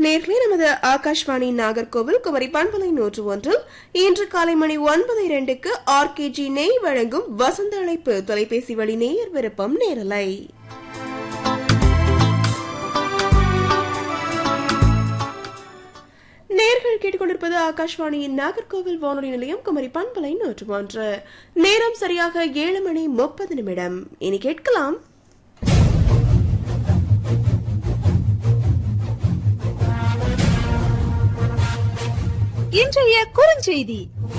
நேர்களே நமது ஆகாஷ்வாணி நாகர்கோவில் குமரி பண்பலை நூற்று ஒன்றில் இன்று காலை மணி ஒன்பது இரண்டுக்கு ஆர்கேஜி நெய் வழங்கும் வசந்த அழைப்பு தொலைபேசி வழி நேயர் விருப்பம் நேரலை நேர்கள் கேட்டுக்கொண்டிருப்பது ஆகாஷ்வாணியின் நாகர்கோவில் வானொலி நிலையம் குமரி பண்பலை நூற்று ஒன்று நேரம் சரியாக ஏழு மணி முப்பது நிமிடம் இனி கேட்கலாம் இன்றைய குறுஞ்செய்தி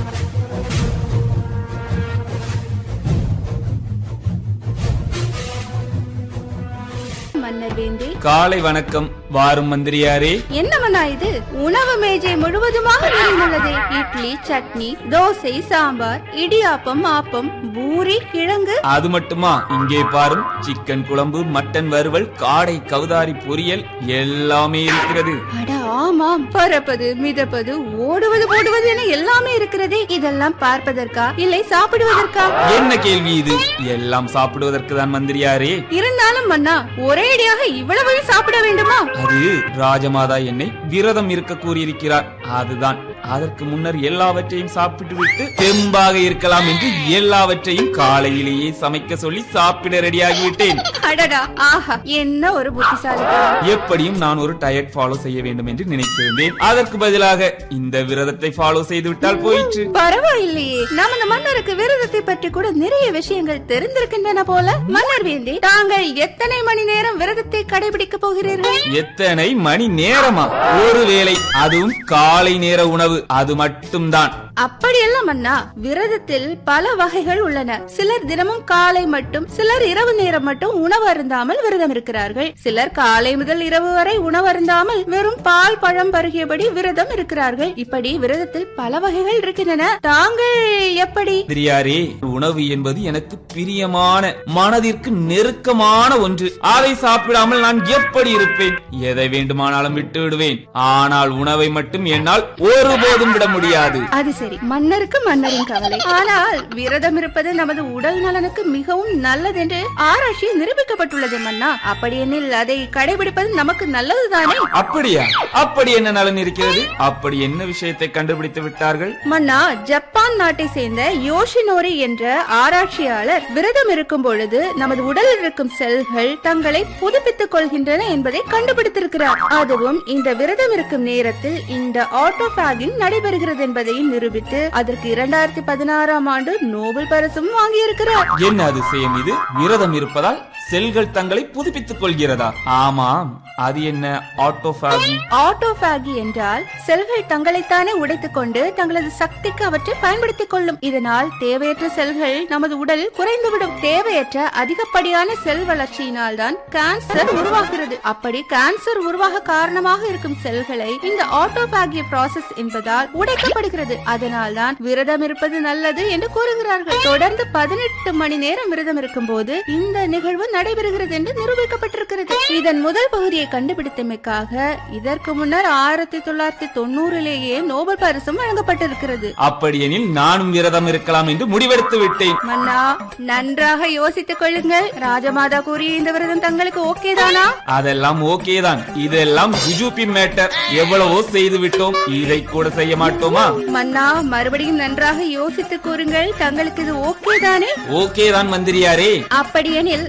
மன்னர் வேந்தே காலை வணக்கம் வாரும் மந்திரியாரே என்னவனா இது உணவு மேஜை முழுவதுமாக நிறைந்துள்ளது இட்லி சட்னி தோசை சாம்பார் இடியாப்பம் ஆப்பம் பூரி கிழங்கு அது மட்டுமா இங்கே பாரும் சிக்கன் குழம்பு மட்டன் வறுவல் காடை கவுதாரி பொரியல் எல்லாமே இருக்கிறது அட ஆமாம் பறப்பது மிதப்பது ஓடுவது போடுவது என எல்லாமே இருக்கிறதே இதெல்லாம் பார்ப்பதற்கா இல்லை சாப்பிடுவதற்கா என்ன கேள்வி இது எல்லாம் சாப்பிடுவதற்கு தான் மந்திரியாரே இருந்தாலும் மன்னா ஒரேடியாக இவ்வளவு சாப்பிட வேண்டுமா அது ராஜமாதா என்னை விரதம் இருக்க கூறியிருக்கிறார் அதுதான் அதற்கு முன்னர் எல்லாவற்றையும் சாப்பிட்டு விட்டு தெம்பாக இருக்கலாம் என்று எல்லாவற்றையும் காலையிலேயே சமைக்க சொல்லி சாப்பிட ரெடியாகிவிட்டேன் அடடா ஆஹா என்ன ஒரு புத்திசாலித்தனம் எப்படியும் நான் ஒரு டயட் ஃபாலோ செய்ய வேண்டும் என்று நினைத்திருந்தேன் அதற்கு பதிலாக இந்த விரதத்தை ஃபாலோ செய்து விட்டால் போயிற்று பரவாயில்லையே நமது மன்னருக்கு விரதத்தை பற்றி கூட நிறைய விஷயங்கள் தெரிந்திருக்கின்றன போல மன்னர் வேண்டி தாங்கள் எத்தனை மணி நேரம் விரதத்தை கடைபிடிக்க போகிறீர்கள் எத்தனை மணி நேரமா ஒருவேளை அதுவும் காலை நேர உணவு அது மட்டும்தான் அப்படியெல்லாம் மன்னா விரதத்தில் பல வகைகள் உள்ளன சிலர் தினமும் காலை மட்டும் சிலர் இரவு நேரம் மட்டும் உணவு அருந்தாமல் விரதம் இருக்கிறார்கள் சிலர் காலை முதல் இரவு வரை உணவு அருந்தாமல் வெறும் பால் பழம் பருகியபடி விரதம் இருக்கிறார்கள் இப்படி விரதத்தில் பல வகைகள் இருக்கின்றன தாங்கள் எப்படி தெரியாரே உணவு என்பது எனக்கு பிரியமான மனதிற்கு நெருக்கமான ஒன்று அதை சாப்பிடாமல் நான் எப்படி இருப்பேன் எதை வேண்டுமானாலும் விட்டு விடுவேன் ஆனால் உணவை மட்டும் என்னால் ஒருபோதும் விட முடியாது அது சரி மன்னருக்கு மன்னரின் கவலை ஆனால் விரதம் இருப்பது நமது உடல் நலனுக்கு மிகவும் நல்லது என்று ஆராய்ச்சியில் நிரூபிக்கப்பட்டுள்ளது மன்னா அப்படியெனில் அதை கடைபிடிப்பது நமக்கு நல்லதுதானே அப்படியா அப்படி என்ன நலன் இருக்கிறது அப்படி என்ன விஷயத்தை கண்டுபிடித்து விட்டார்கள் மன்னா ஜப்பான் நாட்டை சேர்ந்த யோஷினோரி என்ற ஆராய்ச்சியாளர் விரதம் இருக்கும் பொழுது நமது உடலில் இருக்கும் செல்கள் தங்களை புதுப்பித்துக் கொள்கின்றன என்பதை கண்டுபிடித்திருக்கிறார் அதுவும் இந்த விரதம் இருக்கும் நேரத்தில் இந்த ஆட்டோபாகிங் நடைபெறுகிறது என்பதையும் நிரூபித்து அதற்கு இரண்டாயிரத்தி பதினாறாம் ஆண்டு நோபல் பரிசும் வாங்கியிருக்கிறார் என்ன அதிசயம் இது விரதம் இருப்பதால் செல்கள் தங்களை புதுப்பித்துக் கொள்கிறதா ஆமாம் அது என்ன ஆட்டோபாகி ஆட்டோபாகி என்றால் செல்கள் தங்களைத்தானே உடைத்துக் கொண்டு தங்களது சக்திக்கு அவற்றை பயன்படுத்திக் கொள்ளும் இதனால் தேவையற்ற செல்கள் நமது உடல் குறைந்துவிடும் தேவையற்ற அதிகப்படியான செல் வளர்ச்சியினால் தான் கேன்சர் உருவாகிறது அப்படி கேன்சர் உருவாக காரணமாக இருக்கும் செல்களை இந்த ஆட்டோபாகிய ப்ராசஸ் என்பதால் உடைக்கப்படுகிறது அதனால் தான் விரதம் இருப்பது நல்லது என்று கூறுகிறார்கள் தொடர்ந்து பதினெட்டு மணி நேரம் விரதம் இருக்கும் போது இந்த நிகழ்வு நடைபெறுகிறது என்று நிரூபிக்கப்பட்டிருக்கிறது இதன் முதல் பகுதியை கண்டுபிடித்தமைக்காக இதற்கு முன்னர் ஆயிரத்தி தொள்ளாயிரத்தி தொண்ணூறிலேயே நோபல் பரிசும் வழங்கப்பட்டிருக்கிறது அப்படியெனில் நானும் விரதம் இருக்கலாம் என்று முடிவெடுத்து விட்டேன் மன்னா நன்றாக யோசித்துக் கொள்ளுங்கள் ராஜமாதா கூறிய இந்த விரதம் தங்களுக்கு ஓகே தானா அதெல்லாம் ஓகே தான் இதெல்லாம் ஜுஜுபி மேட்டர் எவ்வளவோ செய்து விட்டோம் இதை கூட செய்ய மாட்டோமா மன்னா மறுபடியும் நன்றாக யோசித்துக் கூறுங்கள் தங்களுக்கு இது ஓகே தானே ஓகே தான் மந்திரியாரே அப்படியெனில்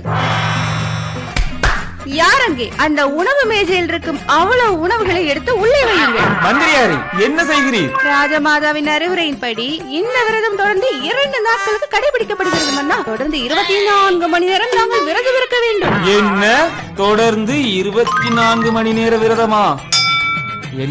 யார் அங்கே அந்த உணவு மேஜையில் இருக்கும் அவ்வளவு உணவுகளை எடுத்து உள்ளே வையுங்கள் மந்திரியாரே என்ன செய்கிறீர் ராஜமாதாவின் அறிவுரையின்படி இந்த விரதம் தொடர்ந்து இரண்டு நாட்களுக்கு கடைபிடிக்கப்படுகிறது மன்னா தொடர்ந்து இருபத்தி நான்கு மணி நேரம் நாங்கள் விரதம் இருக்க வேண்டும் என்ன தொடர்ந்து இருபத்தி நான்கு மணி நேர விரதமா